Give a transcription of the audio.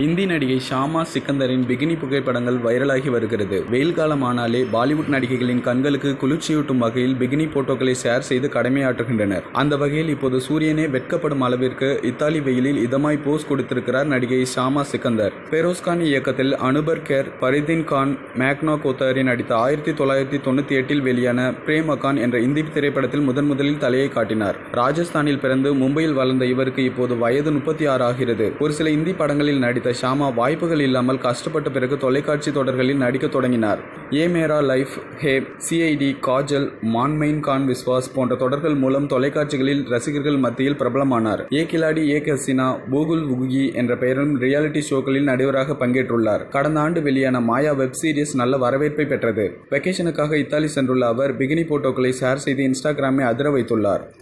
இந்தி நடிகை ஷாமா சிக்கந்தரின் பிகினி புகைப்படங்கள் வைரலாகி வருகிறது வெயில் காலம் ஆனாலே பாலிவுட் நடிகைகளின் கண்களுக்கு குளிர்ச்சியூட்டும் வகையில் பிகினி போட்டோக்களை ஷேர் செய்து கடமையாற்றுகின்றனர் அந்த வகையில் இப்போது சூரியனே வெட்கப்படும் அளவிற்கு இத்தாலி வெயிலில் இதமாய் போஸ் கொடுத்திருக்கிறார் நடிகை ஷாமா சிக்கந்தர் பெரோஸ்கான் இயக்கத்தில் அனுபர் கேர் பரிதின் கான் மேக்னா கோத்தாரி நடித்த ஆயிரத்தி தொள்ளாயிரத்தி தொண்ணூத்தி எட்டில் வெளியான பிரேம் அகான் என்ற இந்தி திரைப்படத்தில் முதன் முதலில் தலையை காட்டினார் ராஜஸ்தானில் பிறந்து மும்பையில் வளர்ந்த இவருக்கு இப்போது வயது முப்பத்தி ஆறு ஆகிறது ஒரு சில இந்தி படங்களில் நடித்த ஷாமா வாய்ப்புகள் இல்லாமல் கஷ்டப்பட்ட பிறகு தொலைக்காட்சி தொடர்களில் நடிக்க தொடங்கினார் ஏ மேரா லைஃப் ஹே சிஐடி காஜல் மான்மைன் கான் விஸ்வாஸ் போன்ற தொடர்கள் மூலம் தொலைக்காட்சிகளில் ரசிகர்கள் மத்தியில் பிரபலமானார் ஏ கிலாடி ஏ கசினா பூகுல் உகுகி என்ற பெயரிலும் ரியாலிட்டி ஷோக்களில் நடிகராக பங்கேற்றுள்ளார் கடந்த ஆண்டு வெளியான மாயா வெப் சீரிஸ் நல்ல வரவேற்பை பெற்றது வெக்கேஷனுக்காக இத்தாலி சென்றுள்ள அவர் பிகினி போட்டோக்களை ஷேர் செய்து இன்ஸ்டாகிராமை அதிர வைத்துள்ளார்